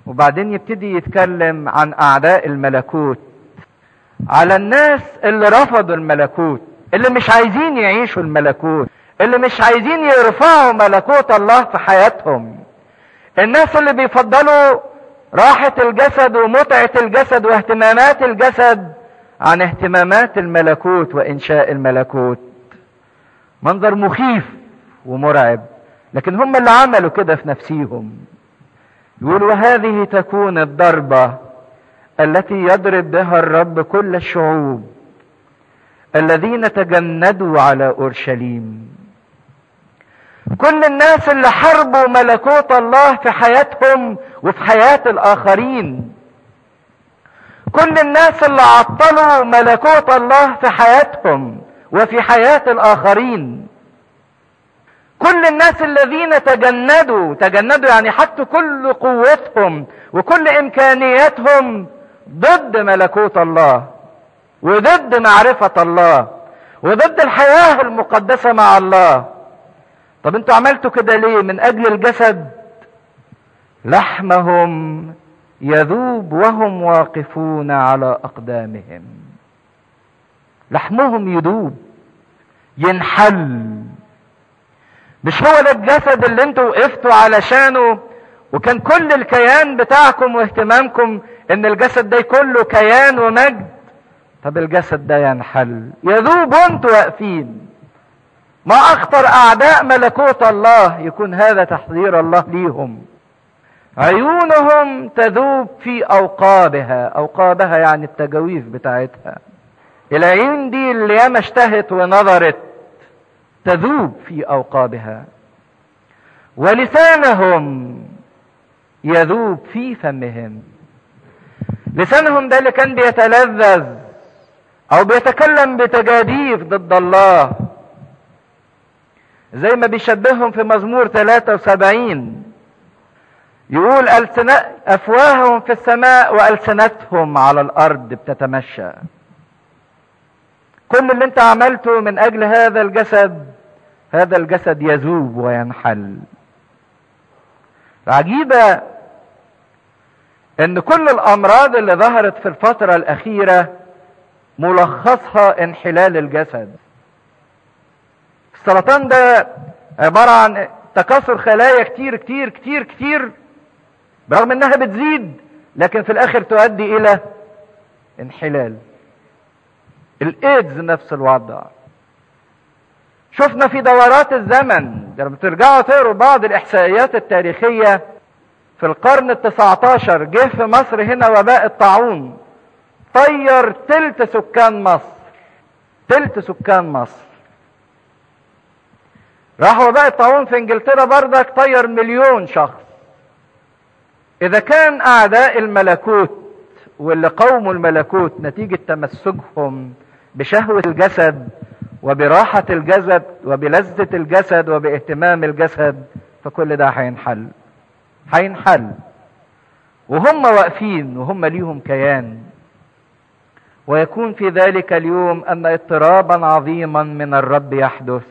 وبعدين يبتدي يتكلم عن اعداء الملكوت على الناس اللي رفضوا الملكوت اللي مش عايزين يعيشوا الملكوت اللي مش عايزين يرفعوا ملكوت الله في حياتهم الناس اللي بيفضلوا راحة الجسد ومتعة الجسد واهتمامات الجسد عن اهتمامات الملكوت وانشاء الملكوت منظر مخيف ومرعب لكن هم اللي عملوا كده في نفسيهم يقول وهذه تكون الضربة التي يضرب بها الرب كل الشعوب الذين تجندوا على اورشليم كل الناس اللي حاربوا ملكوت الله في حياتهم وفي حياة الآخرين كل الناس اللي عطلوا ملكوت الله في حياتهم وفي حياة الآخرين كل الناس الذين تجندوا تجندوا يعني حطوا كل قوتهم وكل إمكانياتهم ضد ملكوت الله وضد معرفة الله وضد الحياة المقدسة مع الله طب انتوا عملتوا كده ليه من اجل الجسد لحمهم يذوب وهم واقفون على اقدامهم لحمهم يذوب ينحل مش هو ده الجسد اللي انتوا وقفتوا علشانه وكان كل الكيان بتاعكم واهتمامكم ان الجسد ده كله كيان ومجد طب الجسد ده ينحل يذوب وانتوا واقفين ما اخطر اعداء ملكوت الله يكون هذا تحذير الله ليهم عيونهم تذوب في اوقابها اوقابها يعني التجاويف بتاعتها العيون دي اللي ياما اشتهت ونظرت تذوب في اوقابها ولسانهم يذوب في فمهم لسانهم ده اللي كان بيتلذذ او بيتكلم بتجاديف ضد الله زي ما بيشبههم في مزمور 73 يقول ألسنة أفواههم في السماء وألسنتهم على الأرض بتتمشى كل اللي انت عملته من أجل هذا الجسد هذا الجسد يذوب وينحل العجيبة ان كل الامراض اللي ظهرت في الفترة الاخيرة ملخصها انحلال الجسد السرطان ده عبارة عن تكاثر خلايا كتير كتير كتير كتير برغم انها بتزيد لكن في الاخر تؤدي الى انحلال الايدز نفس الوضع شفنا في دورات الزمن لما ترجعوا تقروا بعض الاحصائيات التاريخية في القرن التسعة عشر جه في مصر هنا وباء الطاعون طير تلت سكان مصر تلت سكان مصر راح وباء الطاعون في انجلترا بردك طير مليون شخص اذا كان اعداء الملكوت واللي قوموا الملكوت نتيجة تمسكهم بشهوة الجسد وبراحة الجسد وبلذة الجسد وباهتمام الجسد فكل ده هينحل هينحل وهم واقفين وهم ليهم كيان ويكون في ذلك اليوم ان اضطرابا عظيما من الرب يحدث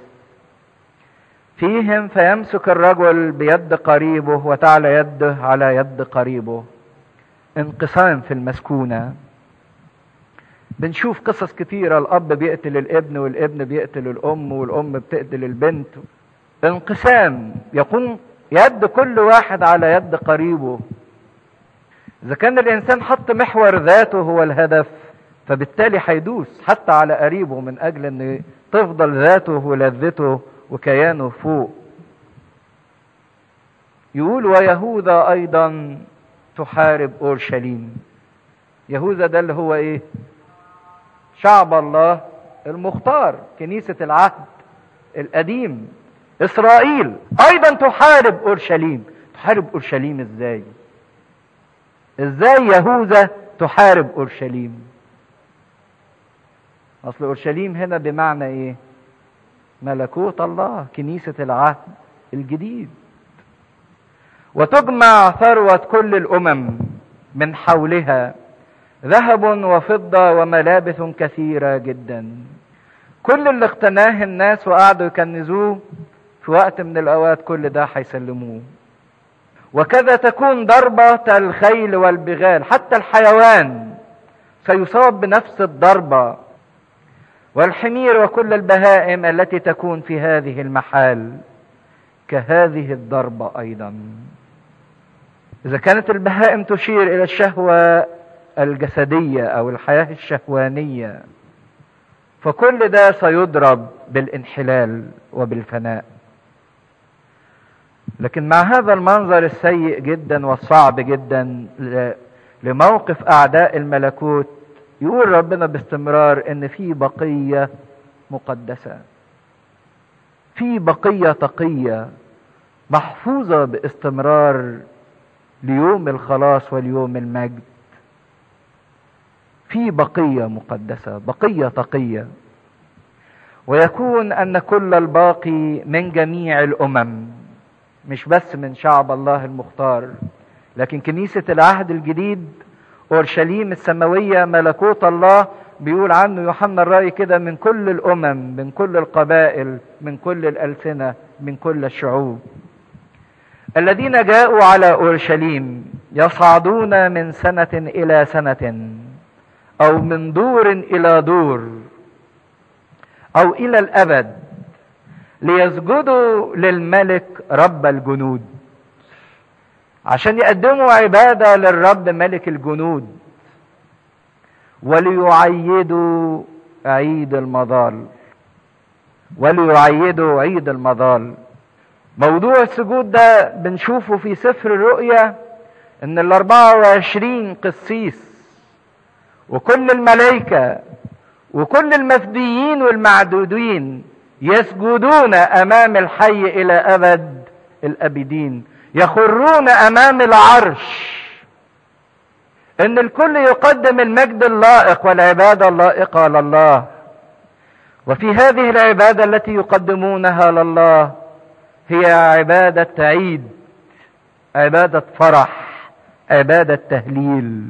فيهم فيمسك الرجل بيد قريبه وتعلى يده على يد قريبه انقسام في المسكونه بنشوف قصص كتيره الاب بيقتل الابن والابن بيقتل الام والام بتقتل البنت انقسام يكون يد كل واحد على يد قريبه اذا كان الانسان حط محور ذاته هو الهدف فبالتالي هيدوس حتى على قريبه من اجل ان تفضل ذاته ولذته وكيانه فوق يقول ويهوذا ايضا تحارب اورشليم يهوذا ده اللي هو ايه شعب الله المختار كنيسة العهد القديم اسرائيل ايضا تحارب اورشليم تحارب اورشليم ازاي ازاي يهوذا تحارب اورشليم اصل اورشليم هنا بمعنى ايه ملكوت الله كنيسة العهد الجديد وتجمع ثروة كل الأمم من حولها ذهب وفضة وملابس كثيرة جدا كل اللي اقتناه الناس وقعدوا يكنزوه في وقت من الأوقات كل ده هيسلموه وكذا تكون ضربة الخيل والبغال حتى الحيوان سيصاب بنفس الضربة والحمير وكل البهائم التي تكون في هذه المحال كهذه الضربة أيضا إذا كانت البهائم تشير إلى الشهوة الجسدية أو الحياة الشهوانية فكل ده سيضرب بالانحلال وبالفناء لكن مع هذا المنظر السيء جدا والصعب جدا لموقف اعداء الملكوت يقول ربنا باستمرار ان في بقيه مقدسه في بقيه تقيه محفوظه باستمرار ليوم الخلاص واليوم المجد في بقيه مقدسه بقيه تقيه ويكون ان كل الباقي من جميع الامم مش بس من شعب الله المختار لكن كنيسة العهد الجديد أورشليم السماوية ملكوت الله بيقول عنه يوحنا الرأي كده من كل الأمم من كل القبائل من كل الألسنة من كل الشعوب الذين جاءوا على أورشليم يصعدون من سنة إلى سنة أو من دور إلى دور أو إلى الأبد ليسجدوا للملك رب الجنود عشان يقدموا عباده للرب ملك الجنود وليعيدوا عيد المظال وليعيدوا عيد المظال موضوع السجود ده بنشوفه في سفر الرؤيا ان ال 24 قسيس وكل الملائكة وكل المفديين والمعدودين يسجدون امام الحي الى ابد الابدين يخرون امام العرش ان الكل يقدم المجد اللائق والعباده اللائقه لله وفي هذه العباده التي يقدمونها لله هي عباده عيد عباده فرح عباده تهليل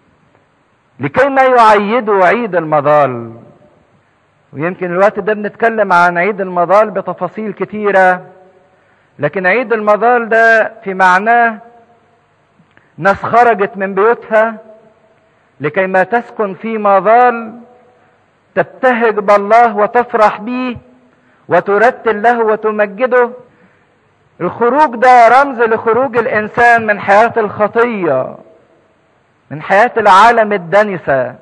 لكي ما يعيدوا عيد المظال ويمكن الوقت ده بنتكلم عن عيد المظال بتفاصيل كتيرة لكن عيد المظال ده في معناه ناس خرجت من بيوتها لكي ما تسكن في مظال تبتهج بالله وتفرح به وترتل له وتمجده الخروج ده رمز لخروج الانسان من حياه الخطيه من حياه العالم الدنسه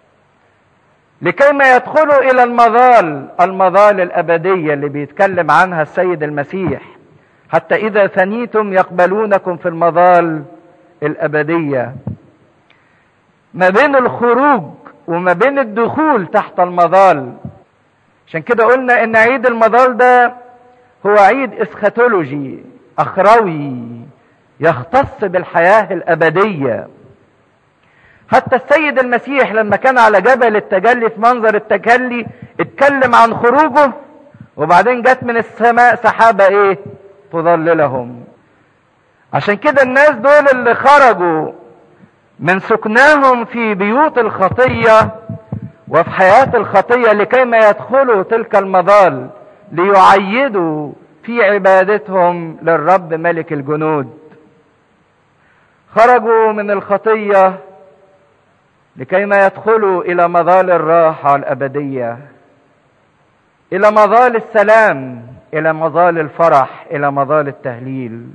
لكي ما يدخلوا الى المظال المظال الابديه اللي بيتكلم عنها السيد المسيح حتى اذا ثنيتم يقبلونكم في المظال الابديه ما بين الخروج وما بين الدخول تحت المظال عشان كده قلنا ان عيد المظال ده هو عيد اسخاتولوجي اخروي يختص بالحياه الابديه حتى السيد المسيح لما كان على جبل التجلي في منظر التجلي اتكلم عن خروجه وبعدين جت من السماء سحابه ايه تظللهم عشان كده الناس دول اللي خرجوا من سكناهم في بيوت الخطيه وفي حياه الخطيه لكي ما يدخلوا تلك المظال ليعيدوا في عبادتهم للرب ملك الجنود خرجوا من الخطيه لكي ما يدخلوا الى مظال الراحه الابديه الى مظال السلام الى مظال الفرح الى مظال التهليل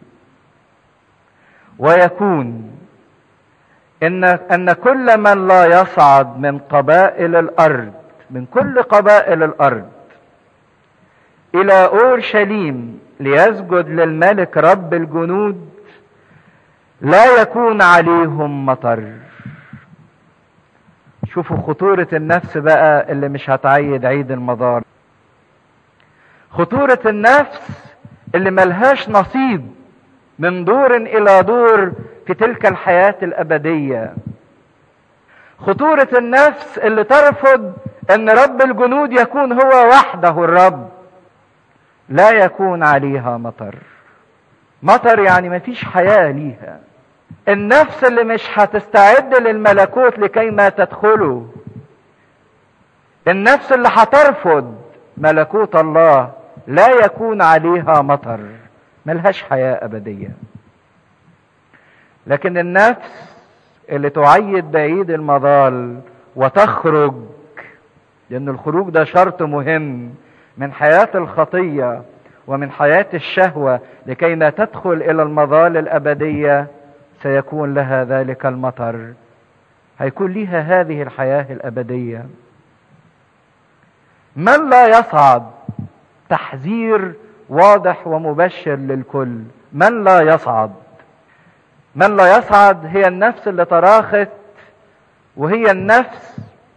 ويكون ان ان كل من لا يصعد من قبائل الارض من كل قبائل الارض الى اورشليم ليسجد للملك رب الجنود لا يكون عليهم مطر شوفوا خطورة النفس بقى اللي مش هتعيد عيد المضار خطورة النفس اللي ملهاش نصيب من دور الى دور في تلك الحياة الابدية خطورة النفس اللي ترفض ان رب الجنود يكون هو وحده الرب لا يكون عليها مطر مطر يعني مفيش حياة ليها النفس اللي مش هتستعد للملكوت لكي ما تدخله النفس اللي هترفض ملكوت الله لا يكون عليها مطر ملهاش حياة أبدية لكن النفس اللي تعيد بعيد المظال وتخرج لأن الخروج ده شرط مهم من حياة الخطية ومن حياة الشهوة لكي ما تدخل إلى المظال الأبدية سيكون لها ذلك المطر هيكون لها هذه الحياة الأبدية من لا يصعد تحذير واضح ومبشر للكل من لا يصعد من لا يصعد هي النفس اللي تراخت وهي النفس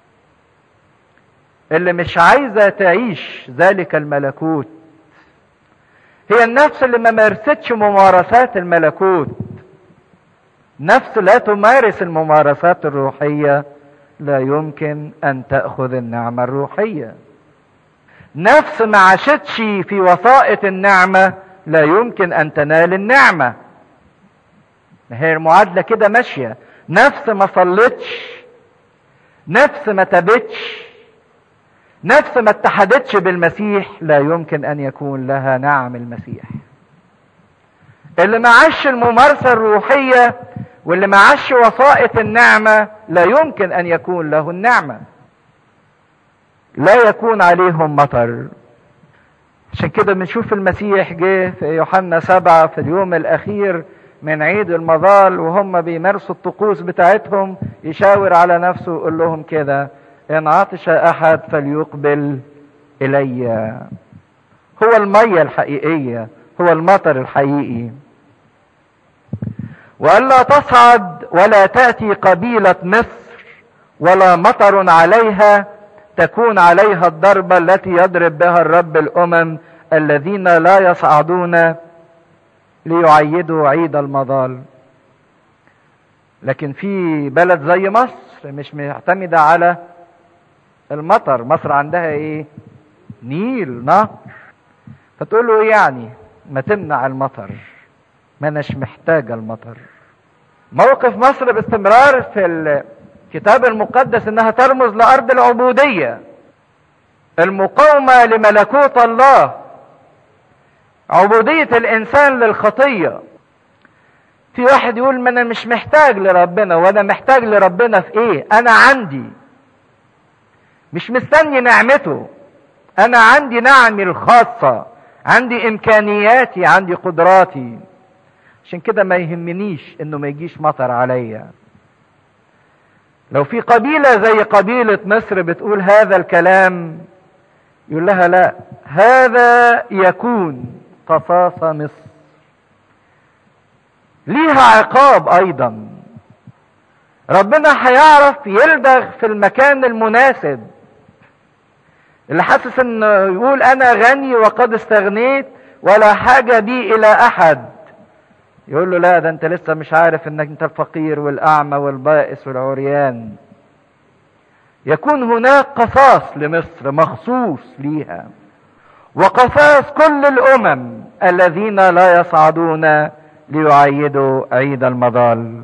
اللي مش عايزه تعيش ذلك الملكوت هي النفس اللي ما مارستش ممارسات الملكوت نفس لا تمارس الممارسات الروحيه لا يمكن ان تاخذ النعمه الروحيه نفس ما عاشتش في وسائط النعمه لا يمكن ان تنال النعمه هي المعادله كده ماشيه نفس ما صلتش نفس ما تبتش نفس ما اتحدتش بالمسيح لا يمكن ان يكون لها نعم المسيح اللي ما عاش الممارسه الروحيه واللي ما عاش وسائط النعمه لا يمكن ان يكون له النعمه لا يكون عليهم مطر عشان كده بنشوف المسيح جه في يوحنا سبعة في اليوم الأخير من عيد المظال وهم بيمارسوا الطقوس بتاعتهم يشاور على نفسه ويقول لهم كده إن عطش أحد فليقبل إلي هو المية الحقيقية هو المطر الحقيقي وألا تصعد ولا تأتي قبيلة مصر ولا مطر عليها تكون عليها الضربة التي يضرب بها الرب الأمم الذين لا يصعدون ليعيدوا عيد المظال لكن في بلد زي مصر مش معتمدة على المطر مصر عندها ايه نيل نهر فتقول له ايه يعني ما تمنع المطر ما اناش محتاجة المطر موقف مصر باستمرار في الكتاب المقدس انها ترمز لارض العبودية المقاومة لملكوت الله عبودية الانسان للخطية في واحد يقول ما انا مش محتاج لربنا وانا محتاج لربنا في ايه انا عندي مش مستني نعمته انا عندي نعمي الخاصة عندي امكانياتي عندي قدراتي عشان كده ما يهمنيش انه ما يجيش مطر عليا لو في قبيلة زي قبيلة مصر بتقول هذا الكلام يقول لها لا هذا يكون قصاص مصر ليها عقاب ايضا ربنا هيعرف يلدغ في المكان المناسب اللي حاسس انه يقول انا غني وقد استغنيت ولا حاجة بي الى احد يقول له لا ده انت لسه مش عارف انك انت الفقير والاعمى والبائس والعريان يكون هناك قصاص لمصر مخصوص ليها وقصاص كل الامم الذين لا يصعدون ليعيدوا عيد المظال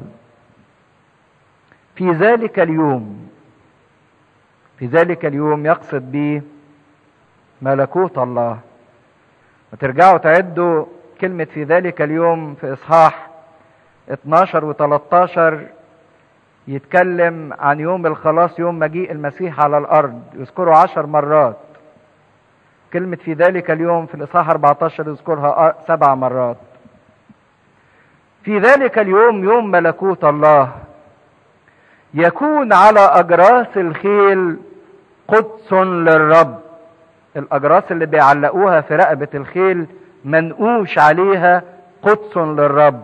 في ذلك اليوم في ذلك اليوم يقصد به ملكوت الله وترجعوا تعدوا كلمة في ذلك اليوم في إصحاح 12 و 13 يتكلم عن يوم الخلاص يوم مجيء المسيح على الأرض يذكره عشر مرات كلمة في ذلك اليوم في الإصحاح 14 يذكرها سبع مرات في ذلك اليوم يوم ملكوت الله يكون على أجراس الخيل قدس للرب الأجراس اللي بيعلقوها في رقبة الخيل منقوش عليها قدس للرب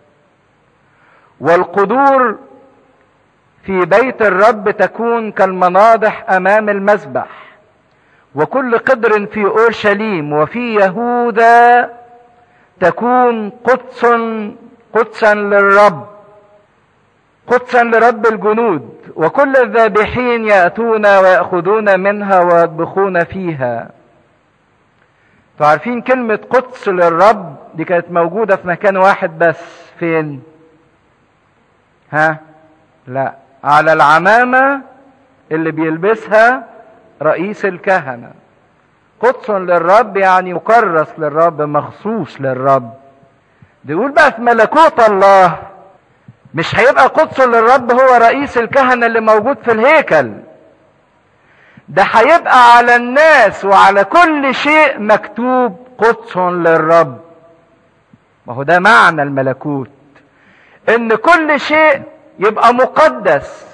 والقدور في بيت الرب تكون كالمناضح امام المذبح وكل قدر في اورشليم وفي يهوذا تكون قدس قدسا للرب قدسا لرب الجنود وكل الذابحين ياتون وياخذون منها ويطبخون فيها فعارفين كلمة قدس للرب دي كانت موجودة في مكان واحد بس فين؟ ها؟ لا على العمامة اللي بيلبسها رئيس الكهنة قدس للرب يعني مكرس للرب مخصوص للرب بيقول بقى في ملكوت الله مش هيبقى قدس للرب هو رئيس الكهنة اللي موجود في الهيكل ده هيبقى على الناس وعلى كل شيء مكتوب قدس للرب ما هو ده معنى الملكوت ان كل شيء يبقى مقدس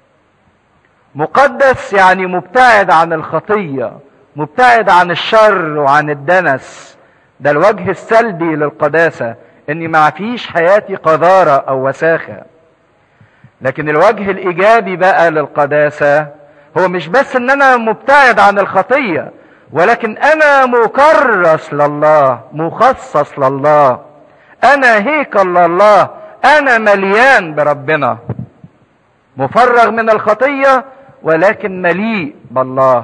مقدس يعني مبتعد عن الخطيه مبتعد عن الشر وعن الدنس ده الوجه السلبي للقداسه اني ما فيش حياتي قذاره او وساخه لكن الوجه الايجابي بقى للقداسه هو مش بس ان انا مبتعد عن الخطيه ولكن انا مكرس لله مخصص لله انا هيكل لله انا مليان بربنا مفرغ من الخطيه ولكن مليء بالله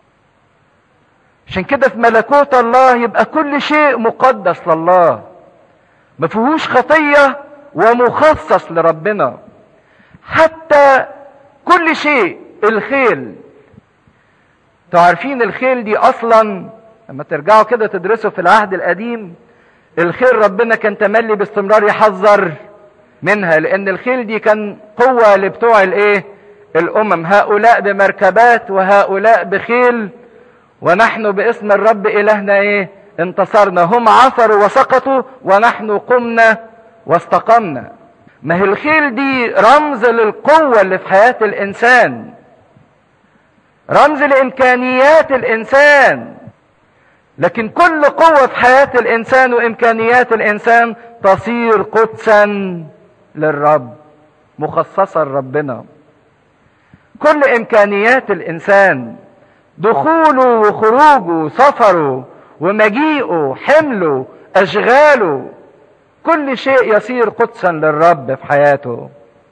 عشان كده في ملكوت الله يبقى كل شيء مقدس لله ما فيهوش خطيه ومخصص لربنا حتى كل شيء الخيل عارفين الخيل دي اصلا لما ترجعوا كده تدرسوا في العهد القديم الخيل ربنا كان تملي باستمرار يحذر منها لان الخيل دي كان قوة لبتوع الايه الامم هؤلاء بمركبات وهؤلاء بخيل ونحن باسم الرب الهنا ايه انتصرنا هم عثروا وسقطوا ونحن قمنا واستقمنا ما هي الخيل دي رمز للقوة اللي في حياة الانسان رمز لامكانيات الانسان لكن كل قوة في حياة الانسان وامكانيات الانسان تصير قدسا للرب مخصصة لربنا كل امكانيات الانسان دخوله وخروجه سفره ومجيئه حمله اشغاله كل شيء يصير قدسا للرب في حياته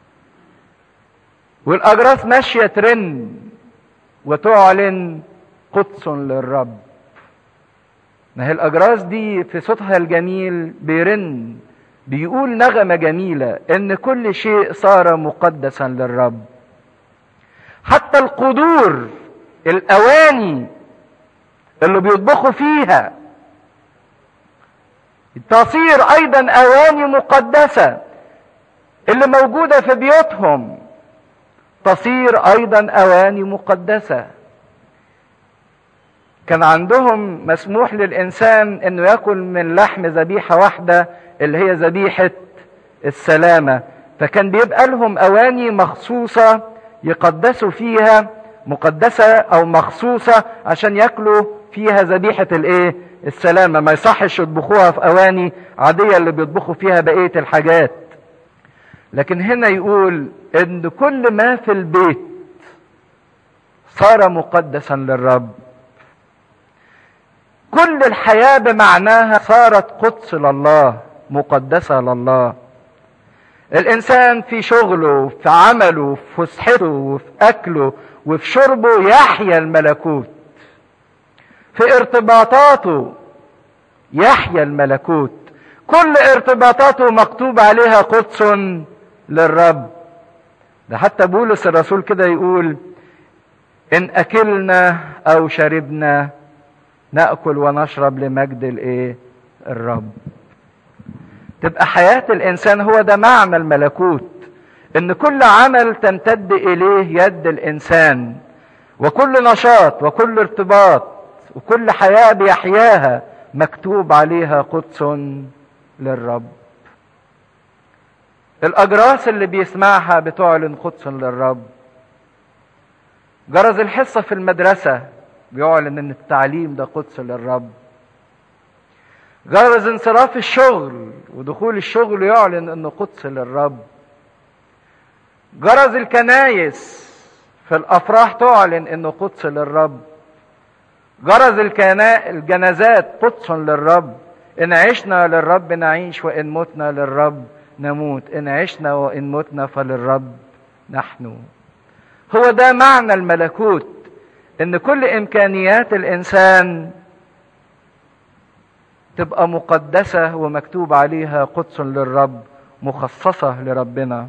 والاجراس ماشيه ترن وتعلن قدس للرب ما هي الاجراس دي في صوتها الجميل بيرن بيقول نغمه جميله ان كل شيء صار مقدسا للرب حتى القدور الاواني اللي بيطبخوا فيها تصير ايضا اواني مقدسه اللي موجوده في بيوتهم تصير ايضا اواني مقدسه كان عندهم مسموح للانسان انه ياكل من لحم ذبيحه واحده اللي هي ذبيحه السلامه فكان بيبقى لهم اواني مخصوصه يقدسوا فيها مقدسه او مخصوصه عشان ياكلوا فيها ذبيحه الايه السلامه ما يصحش يطبخوها في اواني عاديه اللي بيطبخوا فيها بقيه الحاجات لكن هنا يقول ان كل ما في البيت صار مقدسا للرب كل الحياه بمعناها صارت قدس لله مقدسه لله الانسان في شغله في عمله في فسحته وفي اكله وفي شربه يحيا الملكوت في ارتباطاته يحيا الملكوت كل ارتباطاته مكتوب عليها قدس للرب ده حتى بولس الرسول كده يقول ان اكلنا او شربنا ناكل ونشرب لمجد الايه الرب تبقى حياه الانسان هو ده معنى الملكوت ان كل عمل تمتد اليه يد الانسان وكل نشاط وكل ارتباط وكل حياه بيحياها مكتوب عليها قدس للرب الاجراس اللي بيسمعها بتعلن قدس للرب جرس الحصه في المدرسه بيعلن ان التعليم ده قدس للرب جرس انصراف الشغل ودخول الشغل يعلن انه قدس للرب جرس الكنايس في الافراح تعلن انه قدس للرب جرس الكنا... الجنازات قدس للرب ان عشنا للرب نعيش وان متنا للرب نموت ان عشنا وان متنا فللرب نحن هو ده معنى الملكوت ان كل امكانيات الانسان تبقى مقدسه ومكتوب عليها قدس للرب مخصصه لربنا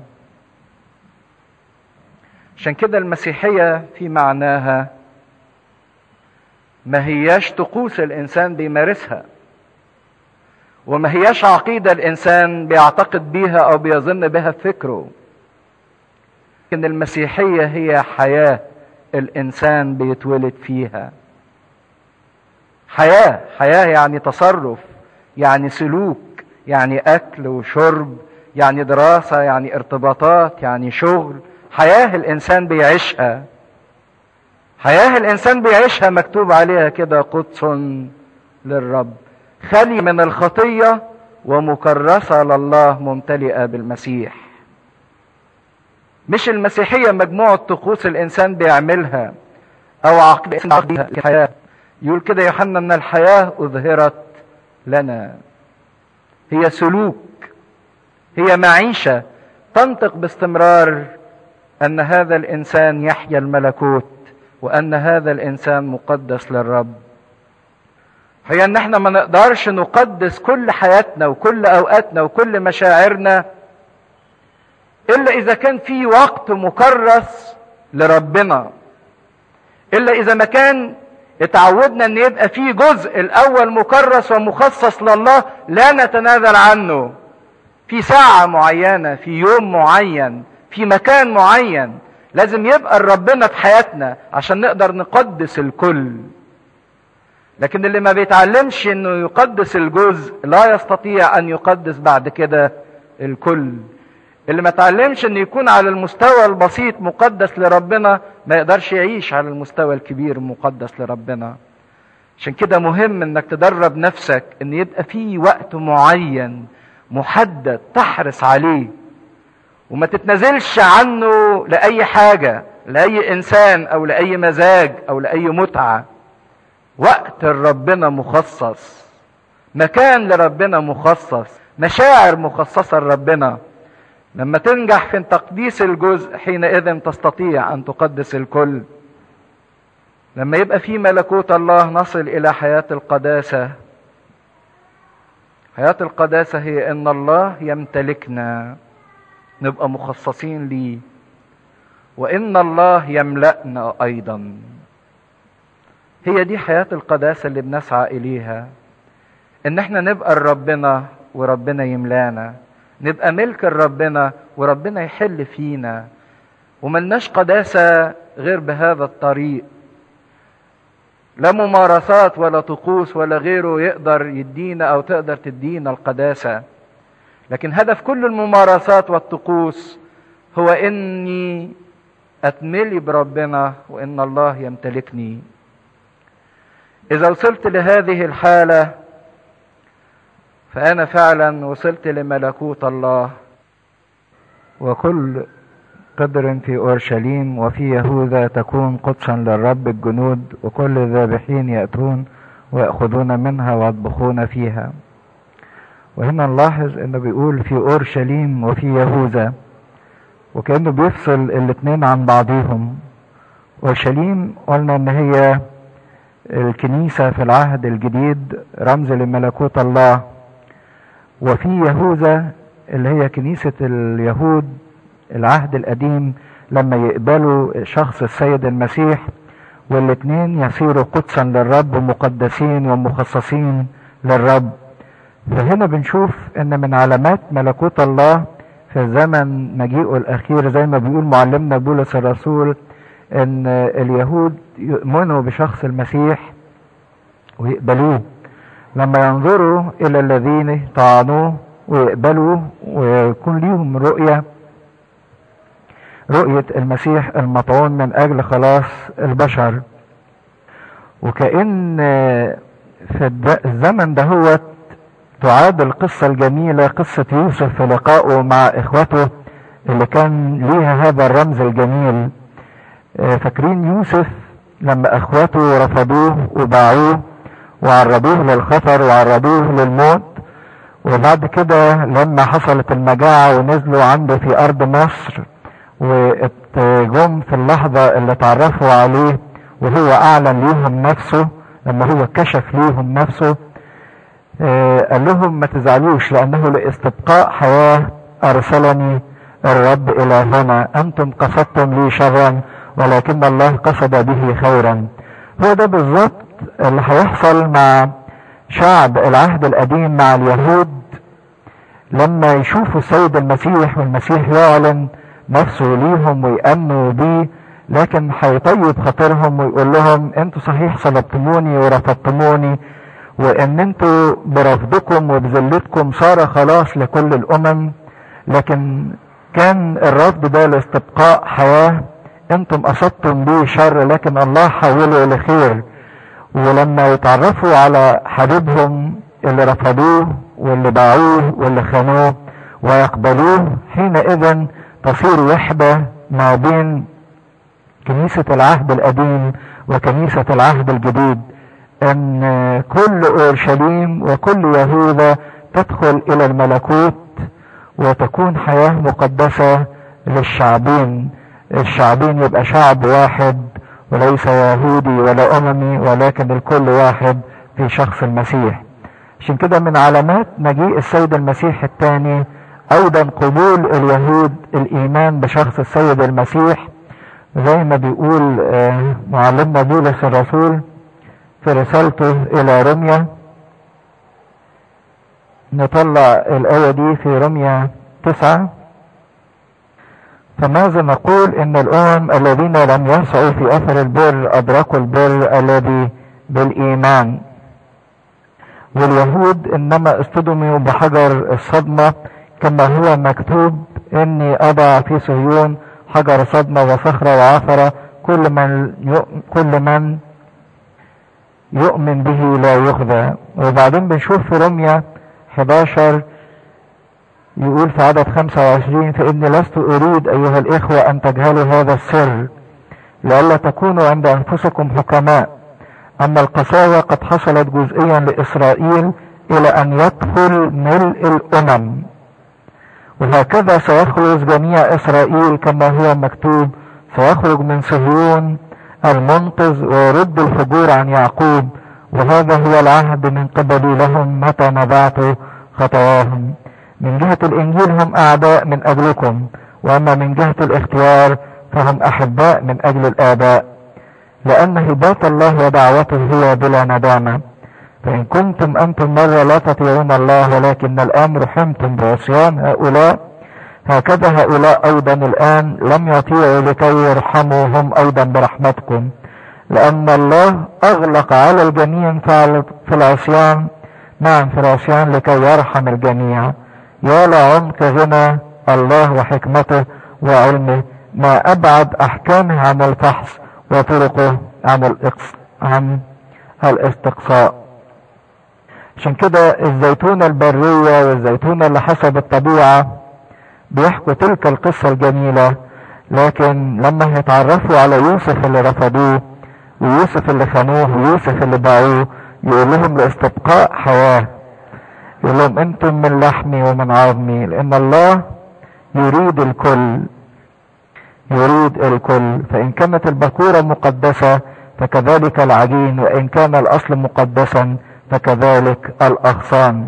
عشان كده المسيحيه في معناها ما هياش طقوس الانسان بيمارسها وما هياش عقيدة الإنسان بيعتقد بيها أو بيظن بها في فكره لكن المسيحية هي حياة الإنسان بيتولد فيها حياة حياة يعني تصرف يعني سلوك يعني أكل وشرب يعني دراسة يعني ارتباطات يعني شغل حياة الإنسان بيعيشها حياة الإنسان بيعيشها مكتوب عليها كده قدس للرب خالي من الخطية ومكرسة لله ممتلئة بالمسيح مش المسيحية مجموعة طقوس الإنسان بيعملها أو عقيدة الحياة يقول كده يوحنا أن الحياة أظهرت لنا هي سلوك هي معيشة تنطق باستمرار أن هذا الإنسان يحيا الملكوت وأن هذا الإنسان مقدس للرب هي ان احنا ما نقدرش نقدس كل حياتنا وكل اوقاتنا وكل مشاعرنا الا اذا كان في وقت مكرس لربنا الا اذا ما كان اتعودنا ان يبقى في جزء الاول مكرس ومخصص لله لا نتنازل عنه في ساعة معينة في يوم معين في مكان معين لازم يبقى ربنا في حياتنا عشان نقدر نقدس الكل لكن اللي ما بيتعلمش انه يقدس الجزء لا يستطيع ان يقدس بعد كده الكل اللي ما تعلمش انه يكون على المستوى البسيط مقدس لربنا ما يقدرش يعيش على المستوى الكبير مقدس لربنا عشان كده مهم انك تدرب نفسك ان يبقى في وقت معين محدد تحرص عليه وما تتنازلش عنه لاي حاجه لاي انسان او لاي مزاج او لاي متعه وقت لربنا مخصص مكان لربنا مخصص مشاعر مخصصة لربنا لما تنجح في تقديس الجزء حينئذ تستطيع أن تقدس الكل لما يبقى في ملكوت الله نصل إلى حياة القداسة حياة القداسة هي أن الله يمتلكنا نبقى مخصصين ليه وإن الله يملأنا أيضا هي دي حياة القداسة اللي بنسعى إليها إن إحنا نبقى لربنا وربنا يملانا نبقى ملك لربنا وربنا يحل فينا وملناش قداسة غير بهذا الطريق لا ممارسات ولا طقوس ولا غيره يقدر يدينا أو تقدر تدينا القداسة لكن هدف كل الممارسات والطقوس هو إني أتملي بربنا وإن الله يمتلكني إذا وصلت لهذه الحالة فأنا فعلا وصلت لملكوت الله وكل قدر في أورشليم وفي يهوذا تكون قدسا للرب الجنود وكل الذابحين يأتون ويأخذون منها ويطبخون فيها وهنا نلاحظ انه بيقول في اورشليم وفي يهوذا وكانه بيفصل الاثنين عن بعضهم اورشليم قلنا ان هي الكنيسة في العهد الجديد رمز لملكوت الله وفي يهوذا اللي هي كنيسة اليهود العهد القديم لما يقبلوا شخص السيد المسيح والاثنين يصيروا قدسا للرب مقدسين ومخصصين للرب فهنا بنشوف ان من علامات ملكوت الله في زمن مجيئه الاخير زي ما بيقول معلمنا بولس الرسول ان اليهود يؤمنوا بشخص المسيح ويقبلوه لما ينظروا الى الذين طعنوه ويقبلوا ويكون ليهم رؤية رؤية المسيح المطعون من اجل خلاص البشر وكأن في الزمن دهوت تعاد القصة الجميلة قصة يوسف في لقائه مع اخوته اللي كان ليها هذا الرمز الجميل فاكرين يوسف لما اخواته رفضوه وباعوه وعرضوه للخطر وعرضوه للموت وبعد كده لما حصلت المجاعة ونزلوا عنده في ارض مصر وجم في اللحظة اللي تعرفوا عليه وهو اعلن ليهم نفسه لما هو كشف ليهم نفسه قال لهم ما تزعلوش لانه لاستبقاء حياة ارسلني الرب الى هنا انتم قصدتم لي شرا ولكن الله قصد به خيرا هو ده بالظبط اللي هيحصل مع شعب العهد القديم مع اليهود لما يشوفوا السيد المسيح والمسيح يعلن نفسه ليهم ويأمنوا بيه لكن هيطيب خاطرهم ويقول لهم انتوا صحيح صلبتموني ورفضتموني وان انتوا برفضكم وبذلتكم صار خلاص لكل الامم لكن كان الرفض ده لاستبقاء حياة انتم اصبتم به شر لكن الله حوله لخير ولما يتعرفوا على حبيبهم اللي رفضوه واللي باعوه واللي خانوه ويقبلوه حينئذ تصير وحدة ما بين كنيسة العهد القديم وكنيسة العهد الجديد ان كل اورشليم وكل يهوذا تدخل الى الملكوت وتكون حياة مقدسة للشعبين الشعبين يبقى شعب واحد وليس يهودي ولا اممي ولكن الكل واحد في شخص المسيح عشان كده من علامات مجيء السيد المسيح الثاني ايضا قبول اليهود الايمان بشخص السيد المسيح زي ما بيقول معلمنا بولس الرسول في رسالته الى روميا نطلع الآية دي في رمية تسعة فماذا نقول ان الامم الذين لم يسعوا في اثر البر ادركوا البر الذي بالايمان واليهود انما اصطدموا بحجر الصدمة كما هو مكتوب اني اضع في صهيون حجر صدمة وصخرة وعثرة كل من كل من يؤمن به لا يخزى وبعدين بنشوف في رمية 11 يقول في عدد 25 فإني لست أريد أيها الإخوة أن تجهلوا هذا السر لئلا تكونوا عند أنفسكم حكماء أما القساوة قد حصلت جزئيا لإسرائيل إلى أن يدخل ملء الأمم وهكذا سيخرج جميع إسرائيل كما هو مكتوب سيخرج من صهيون المنقذ ويرد الفجور عن يعقوب وهذا هو العهد من قبلي لهم متى نبعت خطواهم من جهة الإنجيل هم أعداء من أجلكم وأما من جهة الاختيار فهم أحباء من أجل الآباء لأن هبات الله ودعوته هي بلا ندامة فإن كنتم أنتم مرة لا تطيعون الله ولكن الآن رحمتم بعصيان هؤلاء هكذا هؤلاء أيضا الآن لم يطيعوا لكي يرحموا هم أيضا برحمتكم لأن الله أغلق على الجميع في العصيان نعم في العصيان لكي يرحم الجميع يا لعمق غنى الله وحكمته وعلمه ما أبعد أحكامه عن الفحص وطرقه عن الإقص عن الاستقصاء عشان كده الزيتونة البرية والزيتونة اللي حسب الطبيعة بيحكوا تلك القصة الجميلة لكن لما يتعرفوا على يوسف اللي رفضوه ويوسف اللي خانوه ويوسف اللي باعوه يقول لهم لاستبقاء حياة يقول لهم انتم من لحمي ومن عظمي لان الله يريد الكل يريد الكل فان كانت البكورة مقدسة فكذلك العجين وان كان الاصل مقدسا فكذلك الاغصان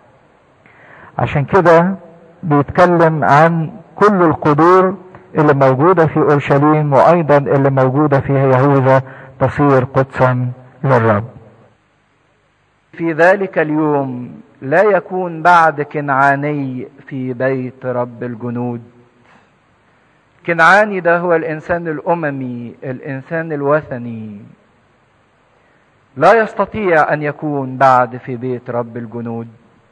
عشان كده بيتكلم عن كل القدور اللي موجودة في اورشليم وايضا اللي موجودة في يهوذا تصير قدسا للرب في ذلك اليوم لا يكون بعد كنعاني في بيت رب الجنود كنعاني ده هو الانسان الاممي الانسان الوثني لا يستطيع ان يكون بعد في بيت رب الجنود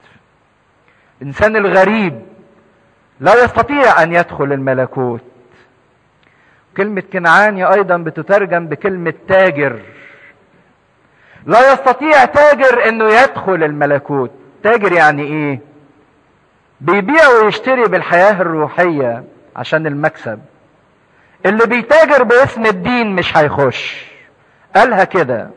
الانسان الغريب لا يستطيع ان يدخل الملكوت كلمة كنعاني ايضا بتترجم بكلمة تاجر لا يستطيع تاجر انه يدخل الملكوت تاجر يعني ايه بيبيع ويشتري بالحياة الروحية عشان المكسب اللي بيتاجر باسم الدين مش هيخش قالها كده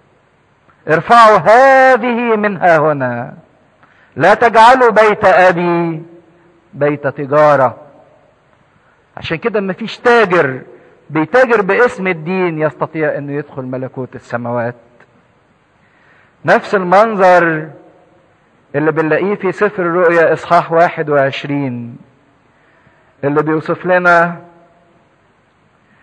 ارفعوا هذه منها هنا لا تجعلوا بيت ابي بيت تجارة عشان كده مفيش تاجر بيتاجر باسم الدين يستطيع انه يدخل ملكوت السماوات نفس المنظر اللي بنلاقيه في سفر الرؤيا اصحاح 21 اللي بيوصف لنا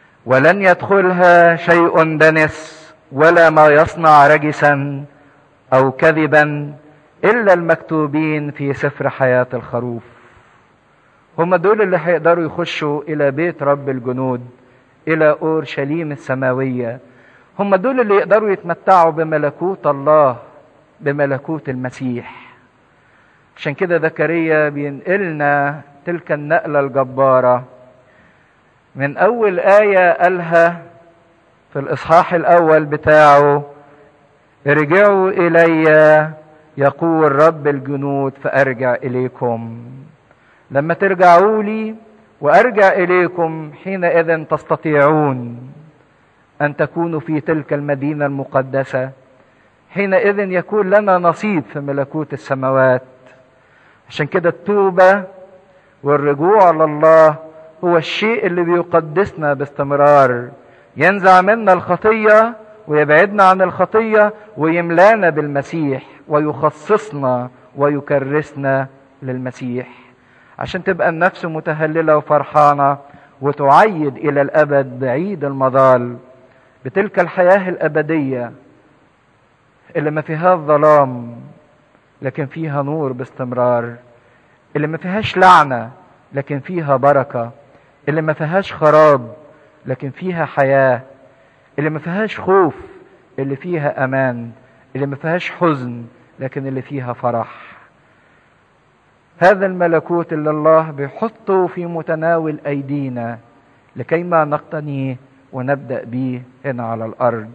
ولن يدخلها شيء دنس ولا ما يصنع رجسا او كذبا الا المكتوبين في سفر حياة الخروف هم دول اللي هيقدروا يخشوا الى بيت رب الجنود الى اورشليم السماوية هم دول اللي يقدروا يتمتعوا بملكوت الله بملكوت المسيح عشان كده زكريا بينقلنا تلك النقلة الجبارة من أول آية قالها في الإصحاح الأول بتاعه ارجعوا إلي يقول رب الجنود فأرجع إليكم لما ترجعوا لي وأرجع إليكم حينئذ تستطيعون أن تكونوا في تلك المدينة المقدسة حينئذ يكون لنا نصيب في ملكوت السماوات عشان كده التوبة والرجوع لله هو الشيء اللي بيقدسنا باستمرار ينزع منا الخطية ويبعدنا عن الخطية ويملانا بالمسيح ويخصصنا ويكرسنا للمسيح عشان تبقى النفس متهللة وفرحانة وتعيد إلى الأبد بعيد المظال بتلك الحياة الأبدية اللي ما فيها ظلام لكن فيها نور باستمرار اللي ما فيهاش لعنة لكن فيها بركة اللي ما فيهاش خراب لكن فيها حياة اللي ما فيهاش خوف اللي فيها أمان اللي ما فيهاش حزن لكن اللي فيها فرح هذا الملكوت اللي الله بيحطه في متناول أيدينا لكيما نقتنيه ونبدأ به هنا على الأرض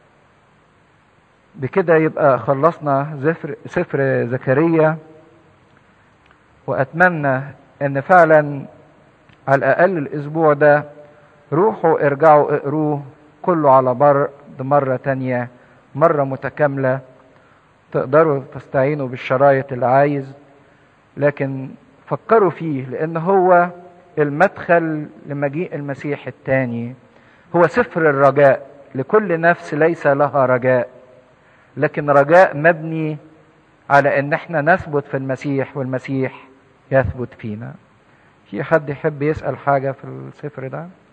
بكده يبقى خلصنا زفر سفر زكريا واتمنى ان فعلا على الاقل الاسبوع ده روحوا ارجعوا اقروه كله على بر مرة تانية مرة متكاملة تقدروا تستعينوا بالشرايط اللي عايز لكن فكروا فيه لان هو المدخل لمجيء المسيح التاني هو سفر الرجاء لكل نفس ليس لها رجاء لكن رجاء مبني على ان احنا نثبت في المسيح والمسيح يثبت فينا في حد يحب يسأل حاجة في السفر ده